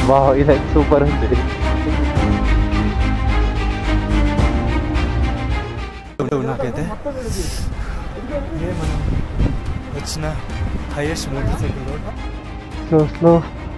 వా ఇదైతే సూపర్ ఉంది నాకైతే ఇదే మనం వచ్చిన highest motorcycle road slow slow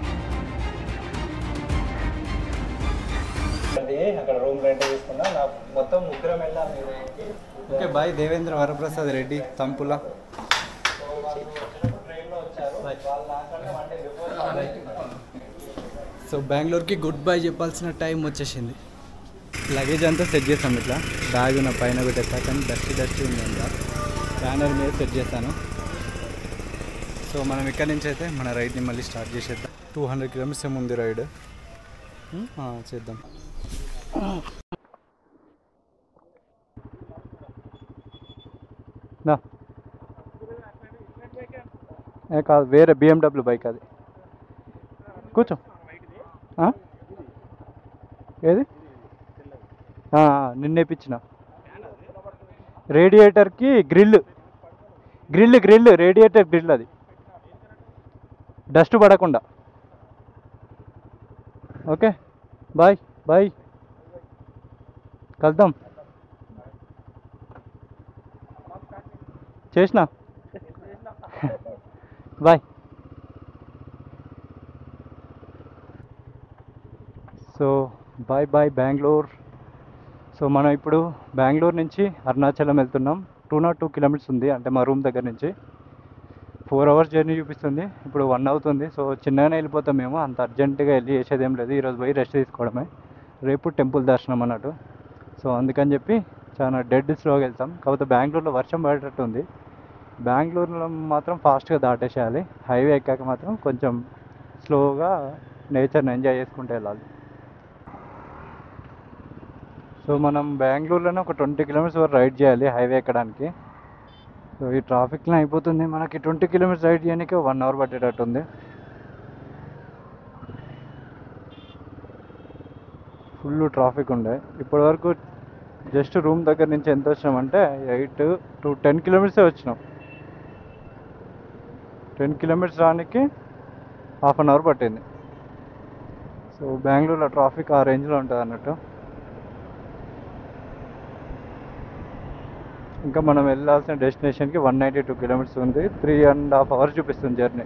అక్కడ రూమ్ రెంట్ తీసుకున్నా నా మొత్తం ముగ్గురం వెళ్ళాం ఓకే బాయ్ దేవేంద్ర వరప్రసాద్ రెడ్డి తంపుల సో బెంగళూరుకి గుడ్ బై చెప్పాల్సిన టైం వచ్చేసింది లగేజ్ అంతా సెట్ చేసాం ఇట్లా బ్యాగ్ నా పైన పెట్టేస్తా కానీ డస్ట్ డస్ట్ ఉంది అంతా బ్యానర్ మీద సెట్ చేస్తాను సో మనం ఇక్కడ నుంచి అయితే మన రైడ్ని మళ్ళీ స్టార్ట్ చేసేద్దాం టూ హండ్రెడ్ కిలోమీటర్స్ ఏమో ఉంది రైడ్ చేద్దాం నా ఏ కాదు వేరే బిఎండబ్ల్యూ బైక్ అది కూర్చో ఆ? ఏది ఆ, ఆ, నిన్నేపించిన రేడియేటర్కి grille grille grille radiator grille అది డస్ట్ పడకుండా ఓకే బాయ్ బాయ్ కలుద్దాం చేసిన bye so bye bye Bengaluru so మనం ఇప్పుడు బెంగళూరు నుంచి అరుణాచలం వెళ్తున్నాం టూ నాట్ టూ కిలోమీటర్స్ ఉంది అంటే మా రూమ్ దగ్గర నుంచి ఫోర్ అవర్స్ జర్నీ చూపిస్తుంది ఇప్పుడు వన్ అవుతుంది సో చిన్నగానే వెళ్ళిపోతాం మేము అంత అర్జెంటుగా వెళ్ళి చేసేది ఏం లేదు ఈరోజు పోయి రెస్ట్ తీసుకోవడమే రేపు టెంపుల్ దర్శనం అన్నట్టు సో అందుకని చెప్పి చాలా డెడ్ స్లోగా వెళ్తాం కాకపోతే బెంగళూరులో వర్షం పడేటట్టు ఉంది బెంగళూరులో మాత్రం ఫాస్ట్గా దాటేసేయాలి హైవే ఎక్కాక మాత్రం కొంచెం స్లోగా నేచర్ని ఎంజాయ్ చేసుకుంటూ వెళ్ళాలి సో మనం బెంగళూరులోనే ఒక ట్వంటీ కిలోమీటర్స్ వరకు రైడ్ చేయాలి హైవే ఎక్కడానికి సో ఈ ట్రాఫిక్లో అయిపోతుంది మనకి ట్వంటీ కిలోమీటర్స్ రైడ్ చేయడానికి వన్ అవర్ పట్టేటట్టు ఉంది ఫుల్ ట్రాఫిక్ ఉండే ఇప్పటి వరకు జస్ట్ రూమ్ దగ్గర నుంచి ఎంత వచ్చినామంటే ఎయిట్ టు టెన్ కిలోమీటర్సే వచ్చినాం టెన్ కిలోమీటర్స్ రానికి హాఫ్ అన్ అవర్ పట్టింది సో బెంగళూరులో ట్రాఫిక్ ఆ రేంజ్లో ఉంటుంది అన్నట్టు ఇంకా మనం వెళ్ళాల్సిన డెస్టినేషన్కి వన్ నైంటీ టూ కిలోమీటర్స్ ఉంది త్రీ అండ్ హాఫ్ అవర్స్ చూపిస్తుంది జర్నీ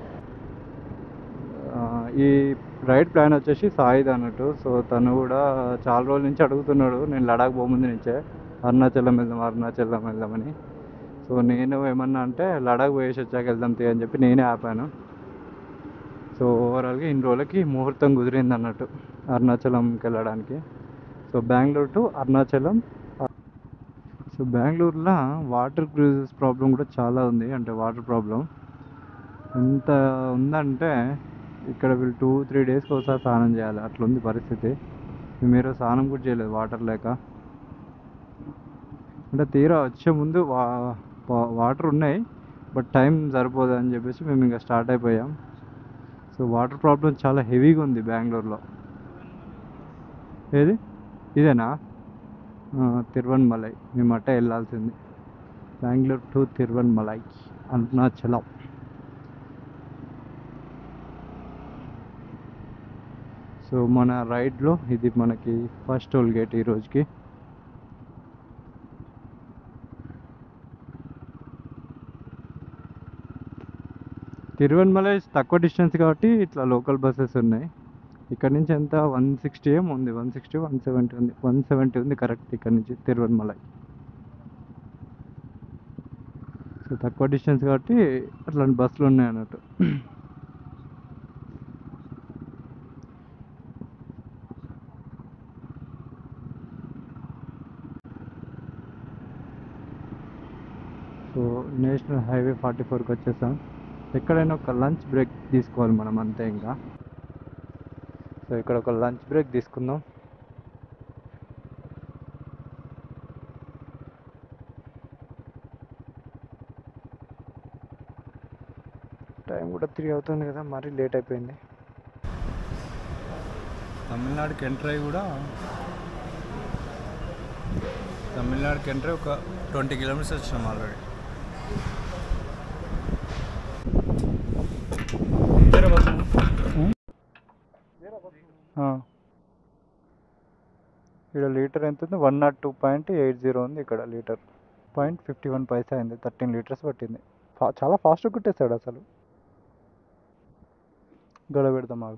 ఈ రైడ్ ప్లాన్ వచ్చేసి సాయిద్ అన్నట్టు సో తను కూడా చాలా రోజుల నుంచి అడుగుతున్నాడు నేను లడాక్ పోముందు నుంచే అరుణాచలం వెళ్దాం అరుణాచలం వెళ్దామని సో నేను ఏమన్నా అంటే లడాక్ పోయేసి వచ్చాక వెళ్దాం తీ అని చెప్పి నేనే ఆపాను సో ఓవరాల్గా ఇన్ని రోజులకి ముహూర్తం కుదిరింది అన్నట్టు అరుణాచలంకి వెళ్ళడానికి so Bengaluru to Arunachalam so బెంగళూరులో వాటర్ క్రూజెస్ ప్రాబ్లం కూడా చాలా ఉంది అంటే వాటర్ ప్రాబ్లం ఎంత ఉందంటే ఇక్కడ వీళ్ళు టూ త్రీ డేస్కి ఒకసారి స్నానం చేయాలి అట్లా ఉంది పరిస్థితి మీరు స్నానం కూడా చేయలేదు వాటర్ లేక అంటే తీరా వచ్చే ముందు వా వాటర్ ఉన్నాయి బట్ టైం సరిపోదు అని చెప్పేసి మేము ఇంకా స్టార్ట్ అయిపోయాం సో వాటర్ ప్రాబ్లం చాలా హెవీగా ఉంది బెంగళూరులో ఏది ఇదేనా తిరువన్మలై మేము అట్టే వెళ్ళాల్సింది బెంగళూరు టు తిరువన్మలై అరుణాచలం సో మన రైడ్లో ఇది మనకి ఫస్ట్ టోల్ గేట్ ఈ రోజుకి తిరువన్మలై తక్కువ డిస్టెన్స్ కాబట్టి ఇట్లా లోకల్ బస్సెస్ ఉన్నాయి ఇక్కడ నుంచి ఎంత వన్ సిక్స్టీ ఏం ఉంది వన్ సిక్స్టీ వన్ సెవెంటీ ఉంది వన్ సెవెంటీ ఉంది కరెక్ట్ ఇక్కడ నుంచి తిరువన్మలై సో తక్కువ డిస్టెన్స్ కాబట్టి అట్లాంటి బస్సులు ఉన్నాయి అన్నట్టు సో నేషనల్ హైవే ఫార్టీ ఫోర్కి వచ్చేసాం ఎక్కడైనా ఒక లంచ్ బ్రేక్ తీసుకోవాలి మనం అంతే ఇంకా సో ఇక్కడ ఒక లంచ్ బ్రేక్ తీసుకుందాం టైం కూడా త్రీ అవుతుంది కదా మరీ లేట్ అయిపోయింది తమిళనాడుకి ఎంటర్ అయ్యి కూడా తమిళనాడుకి ఎంటర్ ఒక ట్వంటీ కిలోమీటర్స్ వచ్చినాం ఆల్రెడీ ఇక్కడ లీటర్ ఎంత ఉంది one nought two point eight zero ఉంది ఇక్కడ litre point fifty one paisa అయింది థర్టీన్ లీటర్స్ పట్టింది ఫా- చాలా ఫాస్ట్గా కుట్టేశాడు అసలు గడ పెడతాం మాకు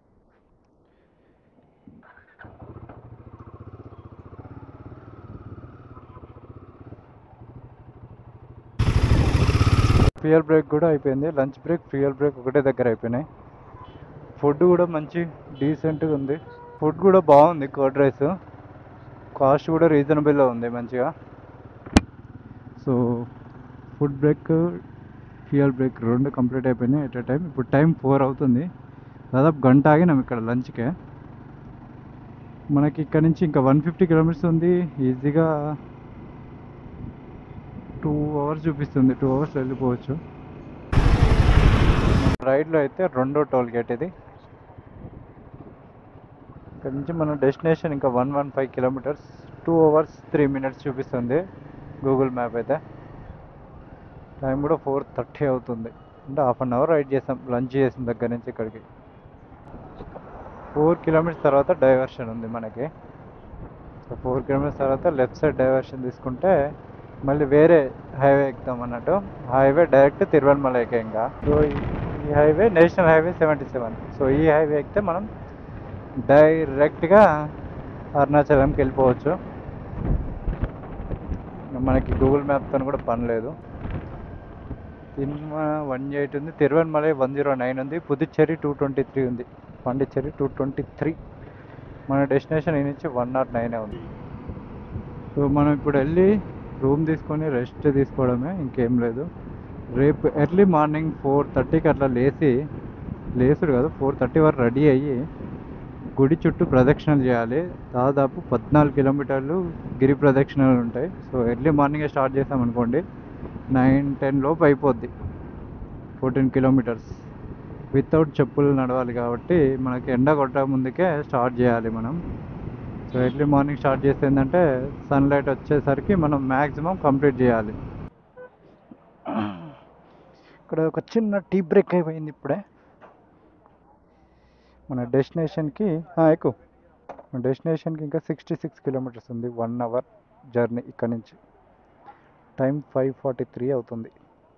ఫ్యూయల్ బ్రేక్ కూడా అయిపోయింది లంచ్ బ్రేక్ ఫ్యూయల్ బ్రేక్ ఒకటే దగ్గర అయిపోయినాయి ఫుడ్ కూడా మంచి డీసెంట్గా ఉంది ఫుడ్ కూడా బాగుంది కర్డ్ రైస్ కాస్ట్ కూడా రీజనబుల్లో ఉంది మంచిగా so food break fuel break రెండు కంప్లీట్ అయిపోయినాయి ఎట్ టైం ఇప్పుడు టైం ఫోర్ అవుతుంది దాదాపు గంట ఆగినాం ఇక్కడ లంచ్కే మనకి ఇక్కడ నుంచి ఇంకా వన్ ఫిఫ్టీ కిలోమీటర్స్ ఉంది ఈజీగా టూ అవర్స్ చూపిస్తుంది టూ అవర్స్ వెళ్ళిపోవచ్చు రైడ్లో అయితే రెండో టోల్ గేట్ ఇది ఇక్కడ నుంచి మన డెస్టినేషన్ ఇంకా one one five kilometres two hours three minutes చూపిస్తుంది గూగుల్ మ్యాప్ అయితే టైం కూడా ఫోర్ థర్టీ అవుతుంది అంటే హాఫ్ అన్ అవర్ రైడ్ చేసాం లంచ్ చేసిన దగ్గర నుంచి ఇక్కడికి ఫోర్ కిలోమీటర్స్ తర్వాత డైవర్షన్ ఉంది మనకి సో ఫోర్ కిలోమీటర్స్ తర్వాత లెఫ్ట్ సైడ్ డైవర్షన్ తీసుకుంటే మళ్ళీ వేరే హైవే ఎక్కుతాం అన్నట్టు హైవే డైరెక్ట్ తిరువన్మలైకే ఇంకా సో ఈ highway national highway seventy seven so ఈ హైవే ఎక్కితే మనం డైరెక్ట్గా అరుణాచలంకి వెళ్ళిపోవచ్చు మనకి గూగుల్ మ్యాప్తో కూడా పని లేదు తిరుమ వన్ ఎయిట్ ఉంది తిరువన్మలై వన్ జీరో నైన్ ఉంది పుదుచ్చేరి టూ ట్వంటీ త్రీ ఉంది పాండిచ్చేరి టూ ట్వంటీ త్రీ మన డెస్టినేషన్ ఈ నుంచి వన్ నాట్ నైనే ఉంది సో మనం ఇప్పుడు వెళ్ళి రూమ్ తీసుకొని రెస్ట్ తీసుకోవడమే ఇంకేం లేదు రేపు ఎర్లీ మార్నింగ్ ఫోర్ థర్టీకి అట్లా లేచి లేసుడు కాదు ఫోర్ థర్టీ వరకు రెడీ అయ్యి గుడి చుట్టూ ప్రదక్షిణలు చేయాలి దాదాపు పద్నాలుగు కిలోమీటర్లు గిరి ప్రదక్షిణలు ఉంటాయి సో ఎర్లీ మార్నింగే స్టార్ట్ చేసాం అనుకోండి నైన్ టెన్ లోపు అయిపోద్ది ఫోర్టీన్ కిలోమీటర్స్ వితౌట్ చెప్పులు నడవాలి కాబట్టి మనకి ఎండ కొట్ట ముందుకే స్టార్ట్ చేయాలి మనం సో ఎర్లీ మార్నింగ్ స్టార్ట్ చేస్తే ఏంటంటే సన్లైట్ వచ్చేసరికి మనం మ్యాక్సిమం కంప్లీట్ చేయాలి ఇక్కడ ఒక చిన్న టీ బ్రేక్ అయిపోయింది ఇప్పుడే మన డెస్టినేషన్కి ఎక్కువ మన డెస్టినేషన్కి ఇంకా సిక్స్టీ సిక్స్ కిలోమీటర్స్ ఉంది వన్ అవర్ జర్నీ ఇక్కడ నుంచి టైం ఫైవ్ ఫార్టీ త్రీ అవుతుంది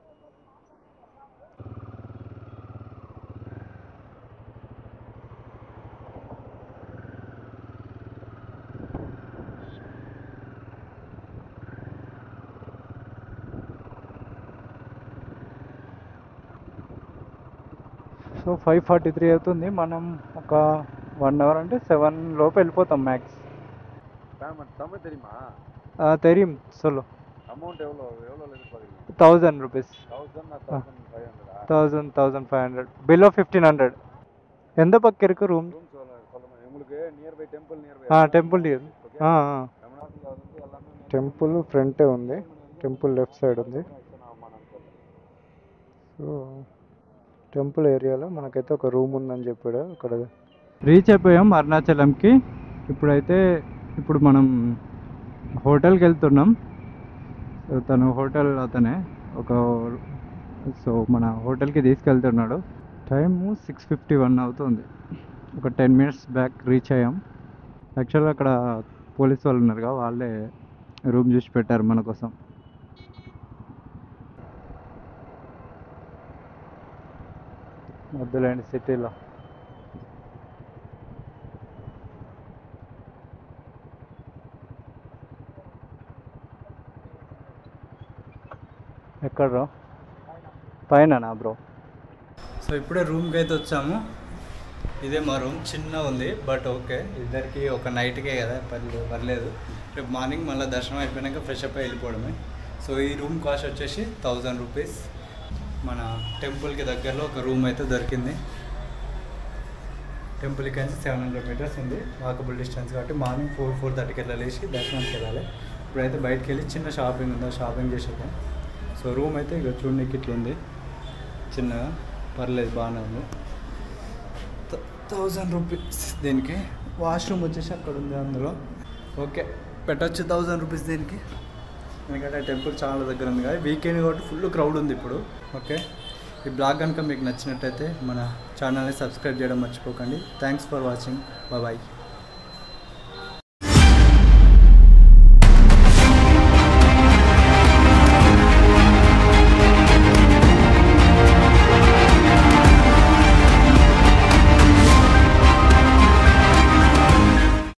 సో ఫైవ్ ఫార్టీ త్రీ అవుతుంది మనం ఒక వన్ అవర్ అంటే సెవెన్ లోపు వెళ్ళిపోతాం మ్యాక్స్ பேமெண்ட் தமிழ் தெரியுமா தெரியும் சொல்லு அமௌண்ட் எவ்வளோ எவ்வளோ எதிர்பார்க்குறீங்க thousand rupees thousand thousand five ஹண்ட்ரடா thousand thousand five hundred below fifteen hundred ఎంత పక్క ఇருக்கு రూమ్ ரூம் சொல்ல சொல்லுங்க உங்களுக்கு நியர்பை டெம்பிள் நியர்பை టెంపుల్ தமிழ்நாட்டில் வந்து எல்லாமே టెంపుల్ ఫ్రంటే ఉంది టెంపుల్ లెఫ్ట్ సైడ్ ఉంది அவமானம் சொல்லு సో టెంపుల్ ఏరియాలో మనకైతే ఒక రూమ్ ఉందని చెప్పాడు అక్కడ రీచ్ అయిపోయాం అరుణాచలంకి ఇప్పుడైతే ఇప్పుడు మనం హోటల్కి వెళ్తున్నాం సో తను హోటల్ అతనే ఒక సో మన హోటల్కి తీసుకెళ్తున్నాడు టైము సిక్స్ ఫిఫ్టీ వన్ అవుతుంది ఒక టెన్ మినిట్స్ బ్యాక్ రీచ్ అయ్యాం యాక్చువల్గా అక్కడ పోలీస్ వాళ్ళు ఉన్నారుగా వాళ్ళే రూమ్ చూసి పెట్టారు మన కోసం వద్దులేండి సిటీలో ఎక్కడ బ్రో పైన బ్రో సో ఇప్పుడే రూమ్కి అయితే వచ్చాము ఇదే మా రూమ్ చిన్న ఉంది బట్ ఓకే ఇద్దరికి ఒక నైట్కే కదా పర్లేదు పర్లేదు రేపు మార్నింగ్ మళ్ళీ దర్శనం అయిపోయినాక ఫ్రెష్ అప్ అయి వెళ్ళిపోవడమే సో ఈ రూమ్ కాస్ట్ వచ్చేసి థౌజండ్ రూపీస్ మన టెంపుల్కి దగ్గరలో ఒక రూమ్ అయితే దొరికింది టెంపుల్కి అయితే సెవెన్ హండ్రెడ్ మీటర్స్ ఉంది వాకబుల్ డిస్టెన్స్ కాబట్టి మార్నింగ్ ఫోర్ ఫోర్ థర్టీకి వెళ్ళి లేచి దర్శనానికి వెళ్ళాలి ఇప్పుడైతే బయటకు వెళ్ళి చిన్న షాపింగ్ ఉందా షాపింగ్ చేసేద్దాం సో రూమ్ అయితే ఇక చూడడానికి ఇట్లా ఉంది చిన్నగా పర్లేదు బాగానే ఉంది థౌజండ్ రూపీస్ దీనికి వాష్రూమ్ వచ్చేసి అక్కడ ఉంది అందులో ఓకే పెట్టచ్చు థౌజండ్ రూపీస్ దీనికి ఎందుకంటే టెంపుల్ చాలా దగ్గర ఉంది కదా వీకెండ్ కాబట్టి ఫుల్ క్రౌడ్ ఉంది ఇప్పుడు ఓకే ఈ బ్లాగ్ కనుక మీకు నచ్చినట్టయితే మన ఛానల్ని సబ్స్క్రైబ్ చేయడం మర్చిపోకండి థ్యాంక్స్ ఫర్ వాచింగ్ బాయ్